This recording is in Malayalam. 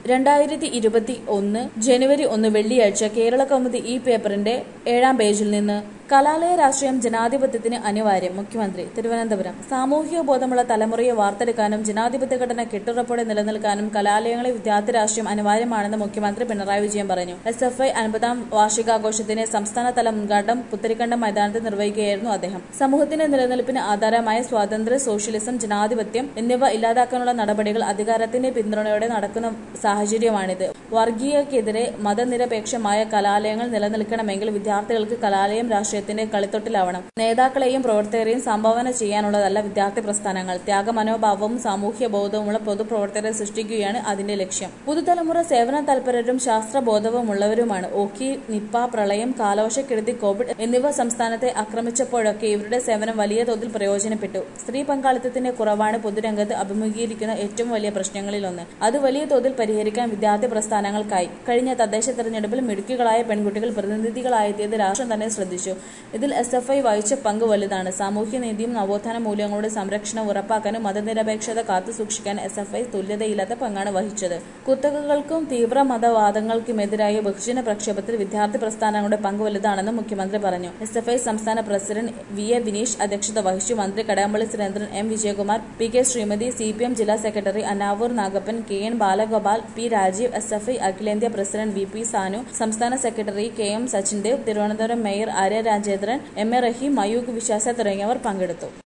രണ്ടായിരത്തി ഇരുപത്തി ഒന്ന് ജനുവരി ഒന്ന് വെള്ളിയാഴ്ച കേരള കൗമുദി ഈ പേപ്പറിന്റെ ഏഴാം പേജിൽ നിന്ന് കലാലയ രാഷ്ട്രീയം ജനാധിപത്യത്തിന് അനിവാര്യം മുഖ്യമന്ത്രി തിരുവനന്തപുരം സാമൂഹിക ബോധമുള്ള തലമുറയെ വാർത്തെടുക്കാനും ജനാധിപത്യ ഘടന കെട്ടുറപ്പോടെ നിലനിൽക്കാനും കലാലയങ്ങളിൽ വിദ്യാർത്ഥി രാഷ്ട്രീയം അനിവാര്യമാണെന്ന് മുഖ്യമന്ത്രി പിണറായി വിജയൻ പറഞ്ഞു എസ് എഫ് ഐ അൻപതാം വാർഷികാഘോഷത്തിന്റെ സംസ്ഥാനതല ഉദ്ഘാടനം പുത്തരിക്കണ്ടം മൈതാനത്ത് നിർവഹിക്കുകയായിരുന്നു അദ്ദേഹം സമൂഹത്തിന്റെ നിലനിൽപ്പിന് ആധാരമായ സ്വാതന്ത്ര്യ സോഷ്യലിസം ജനാധിപത്യം എന്നിവ ഇല്ലാതാക്കാനുള്ള നടപടികൾ അധികാരത്തിന്റെ പിന്തുണയോടെ നടക്കുന്ന സാഹചര്യമാണിത് വർഗീയക്കെതിരെ മതനിരപേക്ഷമായ കലാലയങ്ങൾ നിലനിൽക്കണമെങ്കിൽ വിദ്യാർത്ഥികൾക്ക് കലാലയം രാഷ്ട്രീയത്തിന്റെ കളിത്തൊട്ടിലാവണം നേതാക്കളെയും പ്രവർത്തകരെയും സംഭാവന ചെയ്യാനുള്ളതല്ല വിദ്യാർത്ഥി പ്രസ്ഥാനങ്ങൾ ത്യാഗമനോഭാവവും സാമൂഹ്യ ബോധവുമുള്ള പൊതുപ്രവർത്തകരെ സൃഷ്ടിക്കുകയാണ് അതിന്റെ ലക്ഷ്യം പുതുതലമുറ സേവന തൽപരരും ശാസ്ത്രബോധവുമുള്ളവരുമാണ് ഓക്കി നിപ്പ പ്രളയം കാലവർഷക്കെടുതി കോവിഡ് എന്നിവ സംസ്ഥാനത്തെ ആക്രമിച്ചപ്പോഴൊക്കെ ഇവരുടെ സേവനം വലിയ തോതിൽ പ്രയോജനപ്പെട്ടു സ്ത്രീ പങ്കാളിത്തത്തിന്റെ കുറവാണ് പൊതുരംഗത്ത് അഭിമുഖീകരിക്കുന്ന ഏറ്റവും വലിയ പ്രശ്നങ്ങളിലൊന്ന് അത് വലിയ തോതിൽ പരിഹരിക്കാൻ വിദ്യാർത്ഥി പ്രസ്ഥാനങ്ങൾക്കായി കഴിഞ്ഞ തദ്ദേശ തെരഞ്ഞെടുപ്പിൽ മിടുക്കികളായ പെൺകുട്ടികൾ പ്രതിനിധികളായെത്തിയത് രാഷ്ട്രം തന്നെ ശ്രദ്ധിച്ചു ഇതിൽ എസ് എഫ് ഐ വഹിച്ച പങ്ക് വലുതാണ് സാമൂഹ്യനീതിയും നവോത്ഥാന മൂല്യങ്ങളുടെ സംരക്ഷണം ഉറപ്പാക്കാനും മതനിരപേക്ഷത കാത്തുസൂക്ഷിക്കാൻ എസ് എഫ് ഐ തുല്യതയില്ലാത്ത പങ്കാണ് വഹിച്ചത് കുത്തകകൾക്കും തീവ്ര മതവാദങ്ങൾക്കുമെതിരായ ബഹുജന പ്രക്ഷേപത്തിൽ വിദ്യാർത്ഥി പ്രസ്ഥാനങ്ങളുടെ പങ്ക് വലുതാണെന്ന് മുഖ്യമന്ത്രി പറഞ്ഞു എസ് എഫ് ഐ സംസ്ഥാന പ്രസിഡന്റ് വി എ വിനീഷ് അധ്യക്ഷത വഹിച്ചു മന്ത്രി Kadakampally Surendran M Vijayakumar P K Sreemathi C P M ജില്ലാ secretary Anavoor Nagappan K N Balagopal P Rajeev S F I അഖിലേന്ത്യാ പ്രസിഡന്റ് വി പി സാനു സംസ്ഥാന secretary K M Sachindev Thiruvananthapuram mayor Arya Rajendran M A Rahim Mayookh Viswas തുടങ്ങിയവർ പങ്കെടുത്തു